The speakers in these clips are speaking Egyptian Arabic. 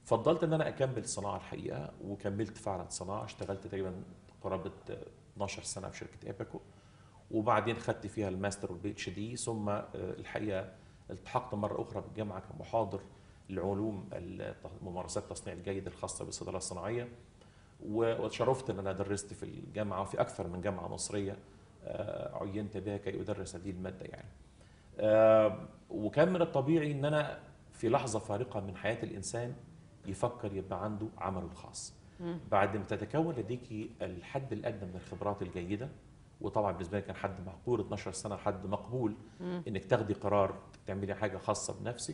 فضلت ان انا اكمل الصناعه الحقيقه وكملت فعلا صناعه اشتغلت تقريبا قرابه 12 سنه في شركه ايباكو وبعدين خدت فيها الماستر والبي اتش دي ثم آه، الحقيقه التحقت مره اخرى بالجامعه كمحاضر لعلوم الت- ممارسات التصنيع الجيد الخاصه بالصيدله الصناعيه و- وتشرفت ان انا درست في الجامعه وفي اكثر من جامعه مصريه آه، عينت بها كي ادرس هذه الماده يعني آه، وكان من الطبيعي ان انا في لحظه فارقه من حياه الانسان يفكر يبقى عنده عمله الخاص بعد ما تتكون لديك الحد الادنى من الخبرات الجيده وطبعا بالنسبه لي كان حد معقول 12 سنه حد مقبول انك تاخدي قرار تعملي حاجه خاصه بنفسك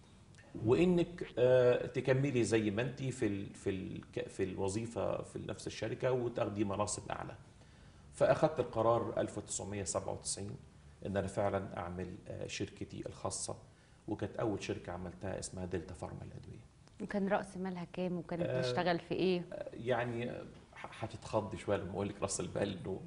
وانك آه، تكملي زي ما انت في ال في ال في الوظيفه في نفس الشركه وتاخدي مناصب اعلى فاخذت القرار 1997 ان انا فعلا اعمل آه، شركتي الخاصه وكانت اول شركه عملتها اسمها دلتا فارما الادويه وكان راس مالها كام وكانت آه، بتشتغل في ايه يعني ح- هتتخض شويه لما اقول لك راس البال انه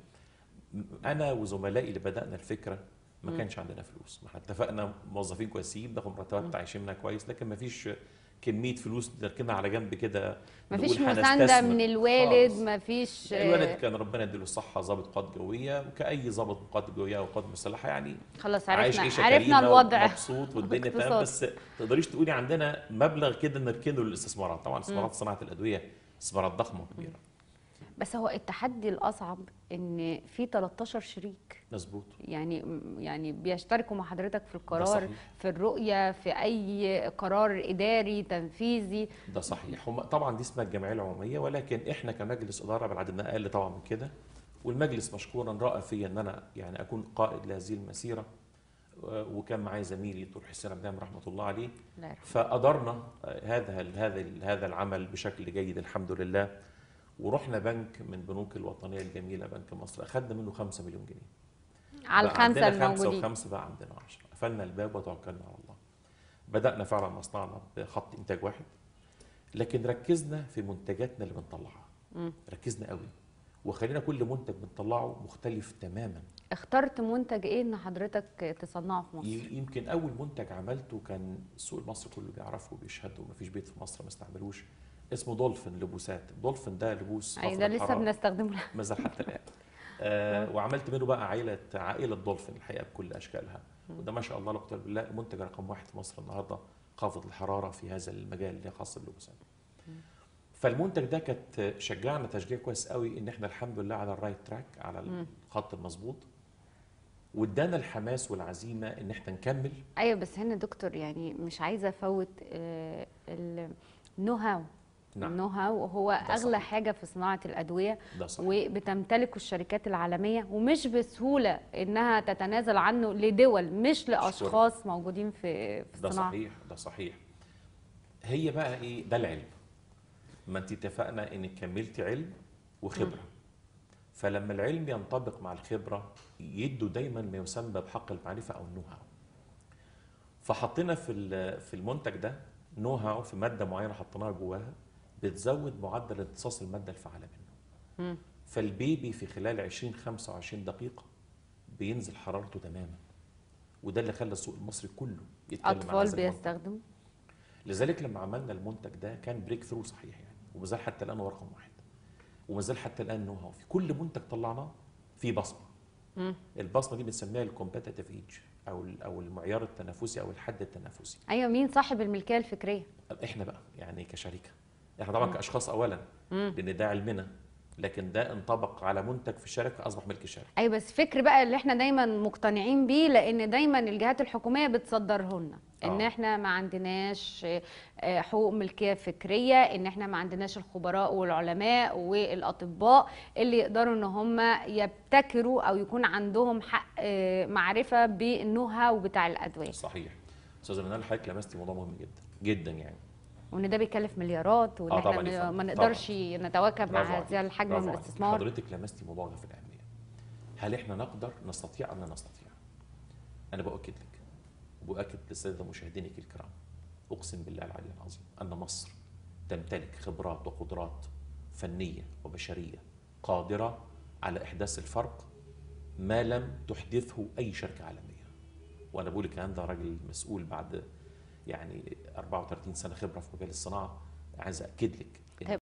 انا وزملائي اللي بدانا الفكره ما كانش عندنا فلوس ما احنا اتفقنا موظفين كويسين باخد مرتبات عايشين منها كويس لكن ما فيش كميه فلوس نركنها على جنب كده مفيش نقول مسانده هنستثمر. من الوالد خالص. مفيش الولد آه، كان ربنا يديله الصحه ضابط قوات جويه وكاي ضابط قوات جويه او قوات مسلحه يعني خلاص عايش عرفنا عيشه عرفنا كريمة الوضع ومبسوط والدنيا تمام باختصار. بس تقدريش تقولي عندنا مبلغ كده نركنه للاستثمارات طبعا استثمارات صناعه الادويه استثمارات ضخمه وكبيره بس هو التحدي الاصعب ان في 13 شريك مظبوط يعني يعني بيشتركوا مع حضرتك في ده القرار صحيح. في الرؤيه في اي قرار اداري تنفيذي ده صحيح هم طبعا دي اسمها الجمعيه العموميه ولكن احنا كمجلس اداره بالعدد اقل طبعا من كده والمجلس مشكورا راى فيا ان انا يعني اكون قائد لهذه المسيره آه، وكان معايا زميلي دكتور حسين عبد النعم رحمه الله عليه الله يرحمه فقدرنا آه، هذا ال- هذا ال- هذا العمل بشكل جيد الحمد لله ورحنا بنك من بنوك الوطنيه الجميله بنك مصر اخذنا منه 5 مليون جنيه على بقى الخمسه عندنا خمسة الموجودين وخمسة بقى عندنا 10 قفلنا الباب وتوكلنا على الله بدأنا فعلا مصنعنا بخط إنتاج واحد لكن ركزنا في منتجاتنا اللي بنطلعها مم. ركزنا قوي وخلينا كل منتج بنطلعه مختلف تماما اخترت منتج ايه ان حضرتك تصنعه في مصر ي- يمكن أول منتج عملته كان السوق المصري كله بيعرفه وبيشهده ومفيش بيت في مصر ما استعملوش اسمه دولفين لبوسات دولفين ده لبوس اي خفض ده لسه الحرارة. بنستخدمه ما زال حتى الان آه وعملت منه بقى عائله عائله دولفين الحقيقه بكل اشكالها وده ما شاء الله لا قوه الا بالله المنتج رقم واحد في مصر النهارده خافض الحراره في هذا المجال اللي خاص باللبسات فالمنتج ده كانت شجعنا تشجيع كويس قوي ان احنا الحمد لله على الرايت تراك على الخط المظبوط وادانا الحماس والعزيمه ان احنا نكمل ايوه بس هنا دكتور يعني مش عايزه افوت النو هاو نعم. النو هاو هو ده اغلى صحيح. حاجه في صناعه الادويه ده صحيح وبتمتلكه الشركات العالميه ومش بسهوله انها تتنازل عنه لدول مش لاشخاص موجودين في في ده الصناعه صحيح ده صحيح هي بقى ايه ده العلم ما انت اتفقنا انك كملتي علم وخبره فلما العلم ينطبق مع الخبره يدوا دايما ما يسمى بحق المعرفه او النو هاو فحطينا في ال- في المنتج ده نو هاو في ماده معينه حطيناها جواها بتزود معدل امتصاص الماده الفعاله منه مم. فالبيبي في خلال 20 25 دقيقه بينزل حرارته تماما وده اللي خلى السوق المصري كله يتكلم عن اطفال هذا المنتج. بيستخدموا لذلك لما عملنا المنتج ده كان بريك ثرو صحيح يعني ومازال حتى الان هو رقم واحد ومازال حتى الان نو هاو في كل منتج طلعناه في بصمه مم. البصمه دي بنسميها الكومبتيتيف ايج او ال- او المعيار التنافسي او الحد التنافسي ايوه مين صاحب الملكيه الفكريه احنا بقى يعني كشركه احنا طبعا كاشخاص اولا لان ده علمنا لكن ده انطبق على منتج في الشركه اصبح ملك الشركه ايوه بس فكر بقى اللي احنا دايما مقتنعين بيه لان دايما الجهات الحكوميه بتصدره لنا ان آه. احنا ما عندناش آه، حقوق ملكيه فكريه ان احنا ما عندناش الخبراء والعلماء والاطباء اللي يقدروا ان هم يبتكروا او يكون عندهم حق آه، معرفه بالنو هاو بتاع الادويه صحيح استاذه منال حضرتك لمستي موضوع مهم جدا جدا يعني وان ده بيكلف مليارات وان آه احنا طبعاً يا ما- فندم، ما نقدرش نتواكب مع برافو عليك، هذا الحجم برافو من عليك. الاستثمار حضرتك لمستي موضوع ده في الاهميه هل احنا نقدر نستطيع ام لا نستطيع انا باكد لك وباكد للساده مشاهدينك الكرام اقسم بالله العلي العظيم ان مصر تمتلك خبرات وقدرات فنيه وبشريه قادره على احداث الفرق ما لم تحدثه اي شركه عالميه وانا بقول لك انا ده راجل مسؤول بعد يعني 34 سنه خبره في مجال الصناعه عايز اكد لك